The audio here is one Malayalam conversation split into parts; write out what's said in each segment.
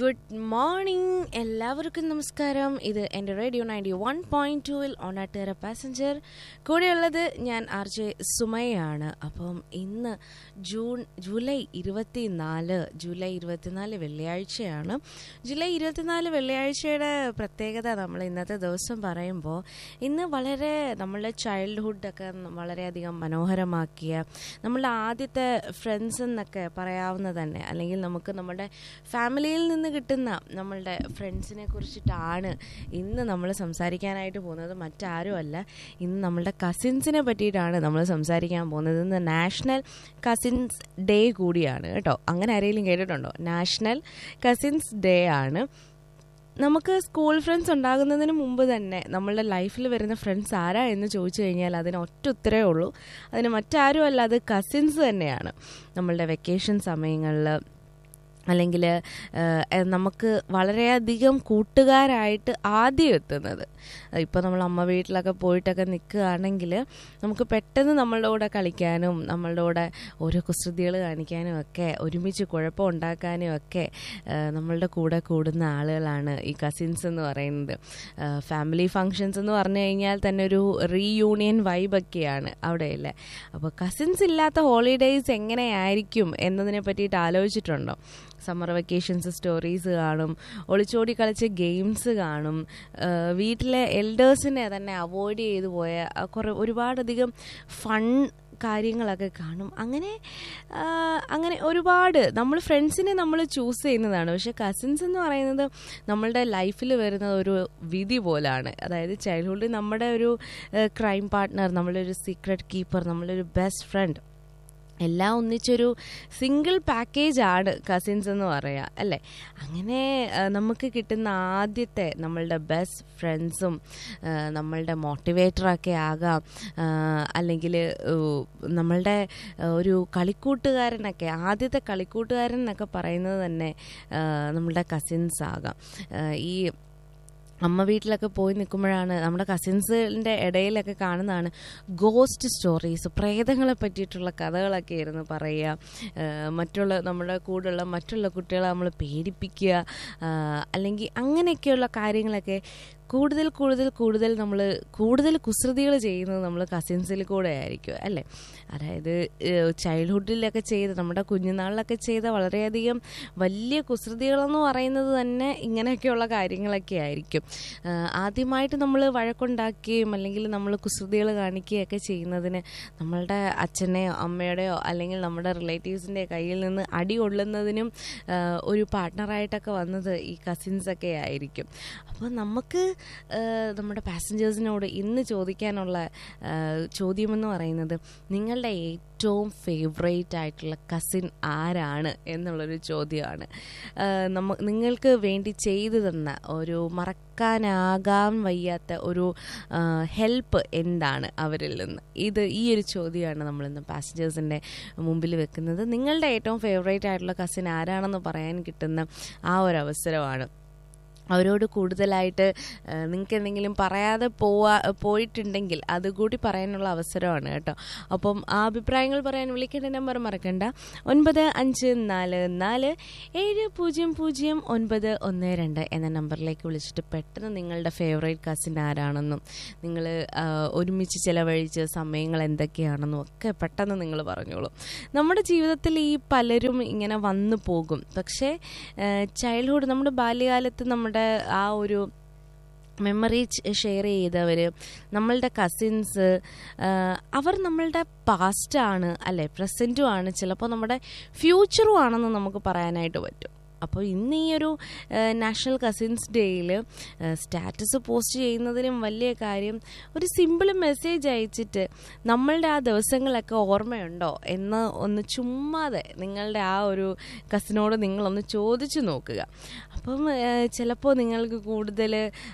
ഗുഡ് മോർണിംഗ് എല്ലാവർക്കും നമസ്കാരം ഇത് എൻ്റെ റേഡിയോ നയൻറ്റി വൺ പോയിൻറ്റ് ടുവിൽ ഓണാട്ടുകര പാസഞ്ചർ കൂടെയുള്ളത് ഞാൻ ആർ ജെ സുമയാണ് അപ്പം ഇന്ന് ജൂൺ ജൂലൈ ഇരുപത്തി നാല് ജൂലൈ ഇരുപത്തിനാല് വെള്ളിയാഴ്ചയാണ് ജൂലൈ ഇരുപത്തിനാല് വെള്ളിയാഴ്ചയുടെ പ്രത്യേകത നമ്മൾ ഇന്നത്തെ ദിവസം പറയുമ്പോൾ ഇന്ന് വളരെ നമ്മളുടെ ചൈൽഡ്ഹുഡൊക്കെ വളരെയധികം മനോഹരമാക്കിയ നമ്മളുടെ ആദ്യത്തെ ഫ്രണ്ട്സ് എന്നൊക്കെ പറയാവുന്ന തന്നെ അല്ലെങ്കിൽ നമുക്ക് നമ്മുടെ ഫാമിലിയിൽ നിന്ന് കിട്ടുന്ന നമ്മളുടെ ഫ്രണ്ട്സിനെ കുറിച്ചിട്ടാണ് ഇന്ന് നമ്മൾ സംസാരിക്കാനായിട്ട് പോകുന്നത് മറ്റാരുമല്ല ഇന്ന് നമ്മളുടെ കസിൻസിനെ പറ്റിയിട്ടാണ് നമ്മൾ സംസാരിക്കാൻ പോകുന്നത് ഇന്ന് നാഷണൽ കസിൻസ് ഡേ കൂടിയാണ് കേട്ടോ അങ്ങനെ ആരെങ്കിലും കേട്ടിട്ടുണ്ടോ നാഷണൽ കസിൻസ് ഡേ ആണ് നമുക്ക് സ്കൂൾ ഫ്രണ്ട്സ് ഉണ്ടാകുന്നതിന് മുമ്പ് തന്നെ നമ്മളുടെ ലൈഫിൽ വരുന്ന ഫ്രണ്ട്സ് ആരാ എന്ന് ചോദിച്ചു കഴിഞ്ഞാൽ അതിന് ഒറ്റ ഉത്തരേ ഉള്ളൂ അതിന് മറ്റാരും അല്ല അത് കസിൻസ് തന്നെയാണ് നമ്മളുടെ വെക്കേഷൻ സമയങ്ങളിൽ അല്ലെങ്കിൽ നമുക്ക് വളരെയധികം കൂട്ടുകാരായിട്ട് ആദ്യം എത്തുന്നത് ഇപ്പോൾ നമ്മൾ അമ്മ വീട്ടിലൊക്കെ പോയിട്ടൊക്കെ നിൽക്കുകയാണെങ്കിൽ നമുക്ക് പെട്ടെന്ന് നമ്മളുടെ കൂടെ കളിക്കാനും നമ്മളുടെ കൂടെ ഓരോ കുസൃതികൾ കാണിക്കാനും ഒക്കെ ഒരുമിച്ച് കുഴപ്പം ഉണ്ടാക്കാനും ഒക്കെ നമ്മളുടെ കൂടെ കൂടുന്ന ആളുകളാണ് ഈ കസിൻസ് എന്ന് പറയുന്നത് ഫാമിലി ഫങ്ഷൻസ് എന്ന് പറഞ്ഞു കഴിഞ്ഞാൽ തന്നെ ഒരു റീയൂണിയൻ വൈബൊക്കെയാണ് അവിടെയല്ലേ അപ്പോൾ കസിൻസ് ഇല്ലാത്ത ഹോളിഡേയ്സ് എങ്ങനെയായിരിക്കും എന്നതിനെ പറ്റിയിട്ട് ആലോചിച്ചിട്ടുണ്ടോ സമ്മർ വെക്കേഷൻസ് സ്റ്റോറീസ് കാണും ഒളിച്ചോടി കളിച്ച ഗെയിംസ് കാണും വീട്ടിലെ എൽഡേഴ്സിനെ തന്നെ അവോയ്ഡ് ചെയ്തു പോയ കുറേ ഒരുപാടധികം ഫൺ കാര്യങ്ങളൊക്കെ കാണും അങ്ങനെ അങ്ങനെ ഒരുപാട് നമ്മൾ ഫ്രണ്ട്സിനെ നമ്മൾ ചൂസ് ചെയ്യുന്നതാണ് പക്ഷേ കസിൻസ് എന്ന് പറയുന്നത് നമ്മളുടെ ലൈഫിൽ വരുന്ന ഒരു വിധി പോലാണ് അതായത് ചൈൽഡ്ഹുഡിൽ നമ്മുടെ ഒരു ക്രൈം പാർട്ട്ണർ നമ്മളുടെ ഒരു സീക്രട്ട് കീപ്പർ നമ്മളുടെ ഒരു ബെസ്റ്റ് ഫ്രണ്ട് എല്ലാം ഒന്നിച്ചൊരു സിംഗിൾ പാക്കേജ് ആണ് കസിൻസ് എന്ന് പറയാം അല്ലേ അങ്ങനെ നമുക്ക് കിട്ടുന്ന ആദ്യത്തെ നമ്മളുടെ ബെസ്റ്റ് ഫ്രണ്ട്സും നമ്മളുടെ മോട്ടിവേറ്ററൊക്കെ ആകാം അല്ലെങ്കിൽ നമ്മളുടെ ഒരു കളിക്കൂട്ടുകാരനൊക്കെ ആദ്യത്തെ കളിക്കൂട്ടുകാരൻ എന്നൊക്കെ പറയുന്നത് തന്നെ നമ്മളുടെ കസിൻസ് ആകാം ഈ അമ്മ വീട്ടിലൊക്കെ പോയി നിൽക്കുമ്പോഴാണ് നമ്മുടെ കസിൻസിൻ്റെ ഇടയിലൊക്കെ കാണുന്നതാണ് ഗോസ്റ്റ് സ്റ്റോറീസ് പ്രേതങ്ങളെ പറ്റിയിട്ടുള്ള കഥകളൊക്കെ ആയിരുന്നു പറയുക മറ്റുള്ള നമ്മുടെ കൂടെയുള്ള മറ്റുള്ള കുട്ടികളെ നമ്മൾ പേടിപ്പിക്കുക അല്ലെങ്കിൽ അങ്ങനെയൊക്കെയുള്ള കാര്യങ്ങളൊക്കെ കൂടുതൽ കൂടുതൽ കൂടുതൽ നമ്മൾ കൂടുതൽ കുസൃതികൾ ചെയ്യുന്നത് നമ്മൾ കസിൻസിൽ കൂടെ ആയിരിക്കും അല്ലേ അതായത് ചൈൽഡ്ഹുഡിലൊക്കെ ചെയ്ത് നമ്മുടെ കുഞ്ഞുനാളിലൊക്കെ ചെയ്ത വളരെയധികം വലിയ കുസൃതികളെന്ന് പറയുന്നത് തന്നെ ഇങ്ങനെയൊക്കെയുള്ള കാര്യങ്ങളൊക്കെ ആയിരിക്കും ആദ്യമായിട്ട് നമ്മൾ വഴക്കുണ്ടാക്കുകയും അല്ലെങ്കിൽ നമ്മൾ കുസൃതികൾ കാണിക്കുകയൊക്കെ ചെയ്യുന്നതിന് നമ്മളുടെ അച്ഛനെയോ അമ്മയുടെയോ അല്ലെങ്കിൽ നമ്മുടെ റിലേറ്റീവ്സിൻ്റെ കയ്യിൽ നിന്ന് അടി കൊള്ളുന്നതിനും ഒരു പാർട്ട്ണറായിട്ടൊക്കെ വന്നത് ഈ കസിൻസൊക്കെ ആയിരിക്കും അപ്പോൾ നമുക്ക് നമ്മുടെ പാസഞ്ചേഴ്സിനോട് ഇന്ന് ചോദിക്കാനുള്ള ചോദ്യമെന്ന് പറയുന്നത് നിങ്ങളുടെ ഏറ്റവും ഫേവറേറ്റ് ആയിട്ടുള്ള കസിൻ ആരാണ് എന്നുള്ളൊരു ചോദ്യമാണ് നമ്മ നിങ്ങൾക്ക് വേണ്ടി ചെയ്തു തന്ന ഒരു മറക്കാനാകാൻ വയ്യാത്ത ഒരു ഹെൽപ്പ് എന്താണ് അവരിൽ നിന്ന് ഇത് ഈ ഒരു ചോദ്യമാണ് നമ്മളിന്ന് പാസഞ്ചേഴ്സിൻ്റെ മുമ്പിൽ വെക്കുന്നത് നിങ്ങളുടെ ഏറ്റവും ഫേവറേറ്റ് ആയിട്ടുള്ള കസിൻ ആരാണെന്ന് പറയാൻ കിട്ടുന്ന ആ ഒരു അവസരമാണ് അവരോട് കൂടുതലായിട്ട് നിങ്ങൾക്ക് എന്തെങ്കിലും പറയാതെ പോവാ പോയിട്ടുണ്ടെങ്കിൽ അതുകൂടി പറയാനുള്ള അവസരമാണ് കേട്ടോ അപ്പം ആ അഭിപ്രായങ്ങൾ പറയാൻ വിളിക്കേണ്ട നമ്പർ മറക്കണ്ട ഒൻപത് അഞ്ച് നാല് നാല് ഏഴ് പൂജ്യം പൂജ്യം ഒൻപത് ഒന്ന് രണ്ട് എന്ന നമ്പറിലേക്ക് വിളിച്ചിട്ട് പെട്ടെന്ന് നിങ്ങളുടെ ഫേവറേറ്റ് കസിൻ ആരാണെന്നും നിങ്ങൾ ഒരുമിച്ച് ചിലവഴിച്ച സമയങ്ങൾ എന്തൊക്കെയാണെന്നും ഒക്കെ പെട്ടെന്ന് നിങ്ങൾ പറഞ്ഞോളൂ നമ്മുടെ ജീവിതത്തിൽ ഈ പലരും ഇങ്ങനെ വന്നു പോകും പക്ഷേ ചൈൽഡ്ഹുഡ് നമ്മുടെ ബാല്യകാലത്ത് നമ്മുടെ ആ ഒരു മെമ്മറി ഷെയർ ചെയ്തവർ നമ്മളുടെ കസിൻസ് അവർ നമ്മളുടെ പാസ്റ്റാണ് അല്ലെ പ്രസൻറ്റും ആണ് ചിലപ്പോൾ നമ്മുടെ ഫ്യൂച്ചറും ആണെന്ന് നമുക്ക് പറയാനായിട്ട് പറ്റും അപ്പോൾ ഇന്ന് ഈ ഒരു നാഷണൽ കസിൻസ് ഡേയിൽ സ്റ്റാറ്റസ് പോസ്റ്റ് ചെയ്യുന്നതിനും വലിയ കാര്യം ഒരു സിമ്പിൾ മെസ്സേജ് അയച്ചിട്ട് നമ്മളുടെ ആ ദിവസങ്ങളൊക്കെ ഓർമ്മയുണ്ടോ എന്ന് ഒന്ന് ചുമ്മാതെ നിങ്ങളുടെ ആ ഒരു കസിനോട് നിങ്ങളൊന്ന് ചോദിച്ചു നോക്കുക അപ്പം ചിലപ്പോൾ നിങ്ങൾക്ക് കൂടുതൽ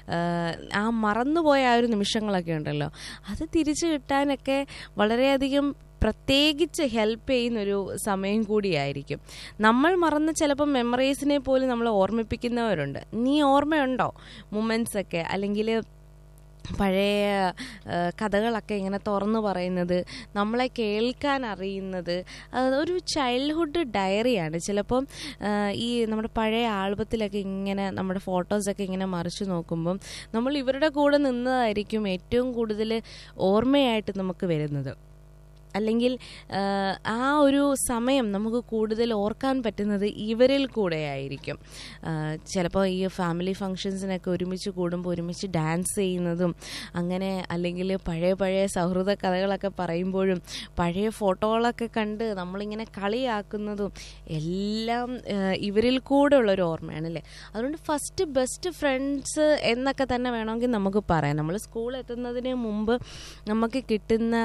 ആ മറന്നുപോയ ആ ഒരു നിമിഷങ്ങളൊക്കെ ഉണ്ടല്ലോ അത് തിരിച്ചു കിട്ടാനൊക്കെ വളരെയധികം പ്രത്യേകിച്ച് ഹെൽപ്പ് ചെയ്യുന്നൊരു സമയം കൂടിയായിരിക്കും നമ്മൾ മറന്ന് ചിലപ്പോൾ മെമ്മറീസിനെ പോലും നമ്മൾ ഓർമ്മിപ്പിക്കുന്നവരുണ്ട് നീ ഓർമ്മയുണ്ടോ മൊമെൻറ്റ്സ് ഒക്കെ അല്ലെങ്കിൽ പഴയ ആ, കഥകളൊക്കെ ഇങ്ങനെ തുറന്നു പറയുന്നത് നമ്മളെ കേൾക്കാൻ അറിയുന്നത് അത് ഒരു ചൈൽഡ്ഹുഡ് ഡയറിയാണ് ചിലപ്പം ആ, ഈ നമ്മുടെ പഴയ ആൽബത്തിലൊക്കെ ഇങ്ങനെ നമ്മുടെ ഫോട്ടോസൊക്കെ ഇങ്ങനെ മറിച്ച് നോക്കുമ്പം നമ്മൾ ഇവരുടെ കൂടെ നിന്നതായിരിക്കും ഏറ്റവും കൂടുതൽ ഓർമ്മയായിട്ട് നമുക്ക് വരുന്നത് അല്ലെങ്കിൽ ആ, ആ ഒരു സമയം നമുക്ക് കൂടുതൽ ഓർക്കാൻ പറ്റുന്നത് ഇവരിൽ കൂടെ ആയിരിക്കും ചിലപ്പോൾ ഈ ഫാമിലി ഫങ്ഷൻസിനൊക്കെ ഒരുമിച്ച് കൂടുമ്പോൾ ഒരുമിച്ച് ഡാൻസ് ചെയ്യുന്നതും അങ്ങനെ അല്ലെങ്കിൽ പഴയ പഴയ സൗഹൃദ കഥകളൊക്കെ പറയുമ്പോഴും പഴയ ഫോട്ടോകളൊക്കെ കണ്ട് നമ്മളിങ്ങനെ കളിയാക്കുന്നതും എല്ലാം ആ, ഇവരിൽ കൂടെ ഉള്ളൊരു ഓർമ്മയാണ് അല്ലേ അതുകൊണ്ട് ഫസ്റ്റ് ബെസ്റ്റ് ഫ്രണ്ട്സ് എന്നൊക്കെ തന്നെ വേണമെങ്കിൽ നമുക്ക് പറയാം നമ്മൾ സ്കൂൾ എത്തുന്നതിന് മുമ്പ് നമുക്ക് കിട്ടുന്ന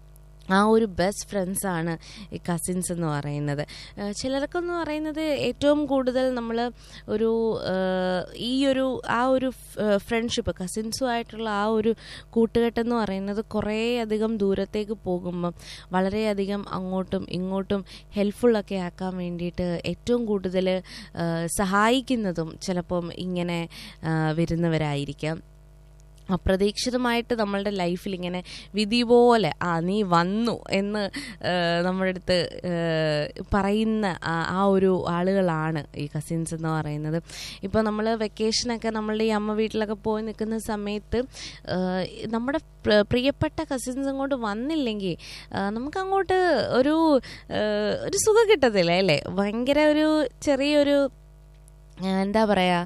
ആ ഒരു ബെസ്റ്റ് ഫ്രണ്ട്സാണ് ഈ കസിൻസ് എന്ന് പറയുന്നത് ഏഹ് ചിലർക്കെന്ന് പറയുന്നത് ഏറ്റവും കൂടുതൽ നമ്മൾ ഒരു ഏഹ് ഈ ഒരു ആ ഒരു ഫ്രണ്ട്ഷിപ്പ് കസിൻസുമായിട്ടുള്ള ആ ഒരു കൂട്ടുകെട്ടെന്ന് പറയുന്നത് കുറേ അധികം ദൂരത്തേക്ക് പോകുമ്പം വളരെയധികം അങ്ങോട്ടും ഇങ്ങോട്ടും ഹെൽപ്ഫുള്ളൊക്കെ ആക്കാൻ വേണ്ടിയിട്ട് ഏറ്റവും കൂടുതൽ ഏഹ് സഹായിക്കുന്നതും ചിലപ്പം ഇങ്ങനെ ഏഹ് വരുന്നവരായിരിക്കാം അപ്രതീക്ഷിതമായിട്ട് നമ്മളുടെ ലൈഫിൽ ഇങ്ങനെ വിധി പോലെ ആ നീ വന്നു എന്ന് ഏഹ് നമ്മുടെ അടുത്ത് ഏഹ് പറയുന്ന ആ- ആ ഒരു ആളുകളാണ് ഈ കസിൻസ് എന്ന് പറയുന്നത് ഇപ്പോൾ നമ്മൾ വെക്കേഷനൊക്കെ നമ്മളുടെ ഈ അമ്മ വീട്ടിലൊക്കെ പോയി നിൽക്കുന്ന സമയത്ത് ഏഹ് നമ്മുടെ പ്ര- പ്രിയപ്പെട്ട കസിൻസ് അങ്ങോട്ട് വന്നില്ലെങ്കിൽ ഏഹ് നമുക്ക് അങ്ങോട്ട് ഒരു ഏഹ് ഒരു സുഖം കിട്ടത്തില്ല അല്ലേ ഭയങ്കര ഒരു ചെറിയൊരു ആ, എന്താ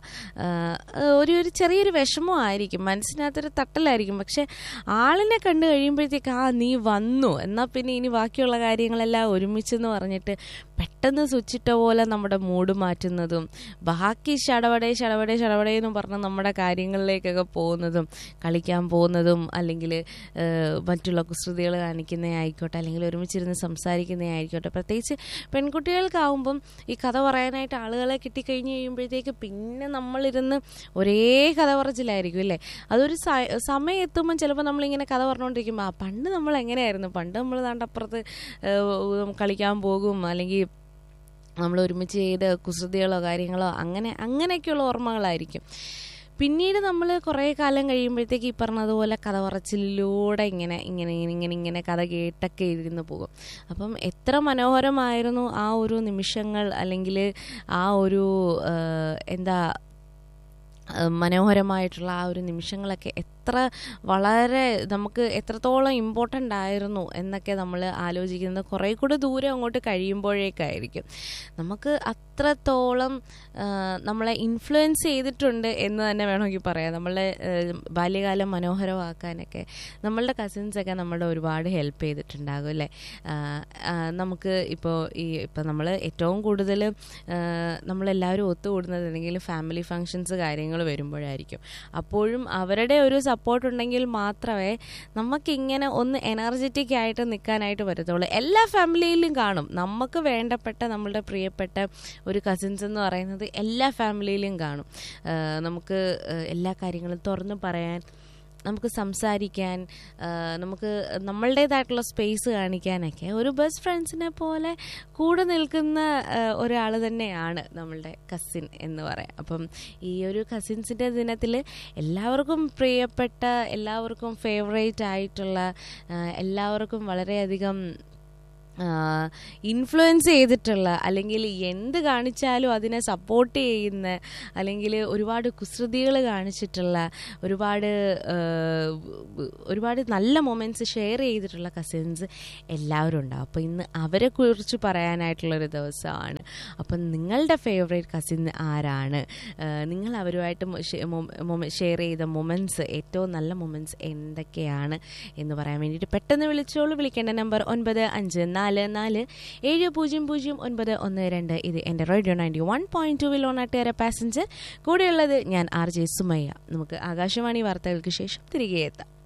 പറയുക ഒരു ഒരു ചെറിയൊരു വിഷമമായിരിക്കും മനസ്സിനകത്തൊരു തട്ടലായിരിക്കും പക്ഷെ ആളിനെ കണ്ടു കഴിയുമ്പോഴത്തേക്ക് ആ നീ വന്നു എന്നാൽ പിന്നെ ഇനി ബാക്കിയുള്ള കാര്യങ്ങളെല്ലാം ഒരുമിച്ചെന്ന് പറഞ്ഞിട്ട് പെട്ടെന്ന് സ്വിച്ചിട്ട പോലെ നമ്മുടെ മൂഡ് മാറ്റുന്നതും ബാക്കി ഷടവടേ ഷടവടേ ഷടവടേ എന്ന് പറഞ്ഞ് നമ്മുടെ കാര്യങ്ങളിലേക്കൊക്കെ പോകുന്നതും കളിക്കാൻ പോകുന്നതും അല്ലെങ്കിൽ മറ്റുള്ള കുസൃതികൾ കാണിക്കുന്നേ ആയിക്കോട്ടെ അല്ലെങ്കിൽ ഒരുമിച്ചിരുന്ന് സംസാരിക്കുന്നേ ആയിക്കോട്ടെ പ്രത്യേകിച്ച് പെൺകുട്ടികൾക്കാവുമ്പം ഈ കഥ പറയാനായിട്ട് ആളുകളെ കിട്ടിക്കഴിഞ്ഞ് കഴിയുമ്പോഴത്തേക്ക് പിന്നെ നമ്മളിരുന്ന് ഒരേ കഥ പറച്ചിലായിരിക്കും അല്ലേ അതൊരു സ- സമയം എത്തുമ്പം ചിലപ്പോൾ നമ്മളിങ്ങനെ കഥ പറഞ്ഞുകൊണ്ടിരിക്കുമ്പോൾ ആ പണ്ട് നമ്മൾ എങ്ങനെയായിരുന്നു പണ്ട് നമ്മൾ ദാണ്ടപ്പുറത്ത് ഏഹ്, കളിക്കാൻ പോകും അല്ലെങ്കിൽ നമ്മൾ ഒരുമിച്ച് ചെയ്ത കുസൃതികളോ കാര്യങ്ങളോ അങ്ങനെ അങ്ങനെയൊക്കെയുള്ള ഓർമ്മകളായിരിക്കും പിന്നീട് നമ്മൾ കുറേ കാലം കഴിയുമ്പോഴത്തേക്ക് ഈ പറഞ്ഞതുപോലെ കഥ പറച്ചിലൂടെ ഇങ്ങനെ ഇങ്ങനെ ഇങ്ങനെ ഇങ്ങനെ ഇങ്ങനെ കഥ കേട്ടൊക്കെ ഇരുന്ന് പോകും അപ്പം എത്ര മനോഹരമായിരുന്നു ആ ഒരു നിമിഷങ്ങൾ അല്ലെങ്കിൽ ആ ഒരു ആ, എന്താ ആ, മനോഹരമായിട്ടുള്ള ആ ഒരു നിമിഷങ്ങളൊക്കെ എത്ര വളരെ നമുക്ക് എത്രത്തോളം ഇമ്പോർട്ടൻ്റ് ആയിരുന്നു എന്നൊക്കെ നമ്മൾ ആലോചിക്കുന്നത് കുറേ കൂടെ ദൂരം അങ്ങോട്ട് കഴിയുമ്പോഴേക്കായിരിക്കും നമുക്ക് അത്രത്തോളം ആ, നമ്മളെ ഇൻഫ്ലുവൻസ് ചെയ്തിട്ടുണ്ട് എന്ന് തന്നെ വേണമെങ്കിൽ പറയാം നമ്മളെ ആ, ബാല്യകാലം മനോഹരമാക്കാനൊക്കെ നമ്മളുടെ കസിൻസൊക്കെ നമ്മുടെ ഒരുപാട് ഹെൽപ്പ് ചെയ്തിട്ടുണ്ടാകും അല്ലേ ആ, ആ, നമുക്ക് ഇപ്പോൾ ഈ ഇപ്പം നമ്മൾ ഏറ്റവും കൂടുതൽ നമ്മളെല്ലാവരും ഒത്തുകൂടുന്നത് എന്തെങ്കിലും ഫാമിലി ഫങ്ഷൻസ് കാര്യങ്ങൾ വരുമ്പോഴായിരിക്കും അപ്പോഴും അവരുടെ ഒരു സപ്പോർട്ട് ഉണ്ടെങ്കിൽ മാത്രമേ നമുക്കിങ്ങനെ ഒന്ന് എനർജറ്റിക് ആയിട്ട് നിൽക്കാനായിട്ട് പറ്റത്തുള്ളൂ എല്ലാ ഫാമിലിയിലും കാണും നമുക്ക് വേണ്ടപ്പെട്ട നമ്മളുടെ പ്രിയപ്പെട്ട ഒരു കസിൻസ് എന്ന് പറയുന്നത് എല്ലാ ഫാമിലിയിലും കാണും ആ, നമുക്ക് ആ, എല്ലാ കാര്യങ്ങളും തുറന്നു പറയാൻ നമുക്ക് സംസാരിക്കാൻ ആ, നമുക്ക് നമ്മളുടേതായിട്ടുള്ള സ്പേസ് കാണിക്കാനൊക്കെ ഒരു ബെസ്റ്റ് ഫ്രണ്ട്സിനെ പോലെ കൂടെ നിൽക്കുന്ന ഒരാൾ തന്നെയാണ് നമ്മളുടെ കസിൻ എന്ന് പറയാം അപ്പം ഈ ഒരു കസിൻസിൻ്റെ ദിനത്തിൽ എല്ലാവർക്കും പ്രിയപ്പെട്ട എല്ലാവർക്കും ഫേവറേറ്റ് ആയിട്ടുള്ള ആ, എല്ലാവർക്കും വളരെയധികം ഇൻഫ്ലുവൻസ് ചെയ്തിട്ടുള്ള അല്ലെങ്കിൽ എന്ത് കാണിച്ചാലും അതിനെ സപ്പോർട്ട് ചെയ്യുന്ന അല്ലെങ്കിൽ ഒരുപാട് കുസൃതികൾ കാണിച്ചിട്ടുള്ള ഒരുപാട് ആ, ഒരുപാട് നല്ല മൊമെൻറ്റ്സ് ഷെയർ ചെയ്തിട്ടുള്ള കസിൻസ് എല്ലാവരും ഉണ്ടാവും അപ്പോൾ ഇന്ന് അവരെ കുറിച്ച് പറയാനായിട്ടുള്ളൊരു ദിവസമാണ് അപ്പം നിങ്ങളുടെ ഫേവറേറ്റ് കസിൻ ആരാണ് ആ, നിങ്ങൾ അവരുമായിട്ട് ഷെയർ ചെയ്ത മൊമെൻറ്റ്സ് ഏറ്റവും നല്ല മൊമെൻറ്റ്സ് എന്തൊക്കെയാണ് എന്ന് പറയാൻ വേണ്ടിയിട്ട് പെട്ടെന്ന് വിളിച്ചോളൂ വിളിക്കേണ്ട നമ്പർ ഒൻപത് അഞ്ച് നാല് നാല് ഏഴ് പൂജ്യം പൂജ്യം ഒൻപത് ഒന്ന് രണ്ട് ഇത് എൻ്റെ റേഡിയോ നയൻറ്റി വൺ പോയിൻറ്റ് ടൂവിൽ ഓണാട്ടുകാര പാസഞ്ചർ കൂടെയുള്ളത് ഞാൻ ആർ ജെ സുമയ്യ നമുക്ക് ആകാശവാണി വാർത്തകൾക്ക് ശേഷം തിരികെ എത്താം